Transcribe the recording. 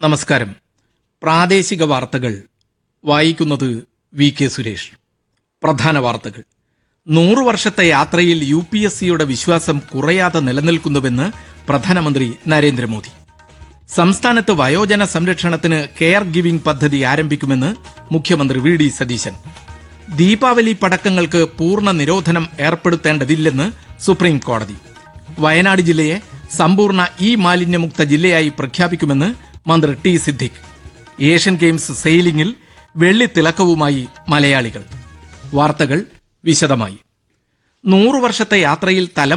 നമസ്കാരം പ്രാദേശിക വാർത്തകൾ വായിക്കുന്നത് വി കെ സുരേഷ് പ്രധാന വാർത്തകൾ നൂറു വർഷത്തെ യാത്രയിൽ യു പി എസ് സിയുടെ വിശ്വാസം കുറയാതെ നിലനിൽക്കുന്നുവെന്ന് പ്രധാനമന്ത്രി നരേന്ദ്രമോദി സംസ്ഥാനത്ത് വയോജന സംരക്ഷണത്തിന് കെയർ ഗിവിംഗ് പദ്ധതി ആരംഭിക്കുമെന്ന് മുഖ്യമന്ത്രി വി ഡി സതീശൻ ദീപാവലി പടക്കങ്ങൾക്ക് പൂർണ്ണ നിരോധനം ഏർപ്പെടുത്തേണ്ടതില്ലെന്ന് സുപ്രീം കോടതി വയനാട് ജില്ലയെ സമ്പൂർണ്ണ ഇ മാലിന്യമുക്ത ജില്ലയായി പ്രഖ്യാപിക്കുമെന്ന് മന്ത്രി ടി സിദ്ദിഖ് ഏഷ്യൻ ഗെയിംസ് സെയിലിംഗിൽ വെള്ളി തിളക്കവുമായി മലയാളികൾ വാർത്തകൾ വിശദമായി നൂറു വർഷത്തെ യാത്രയിൽ തലം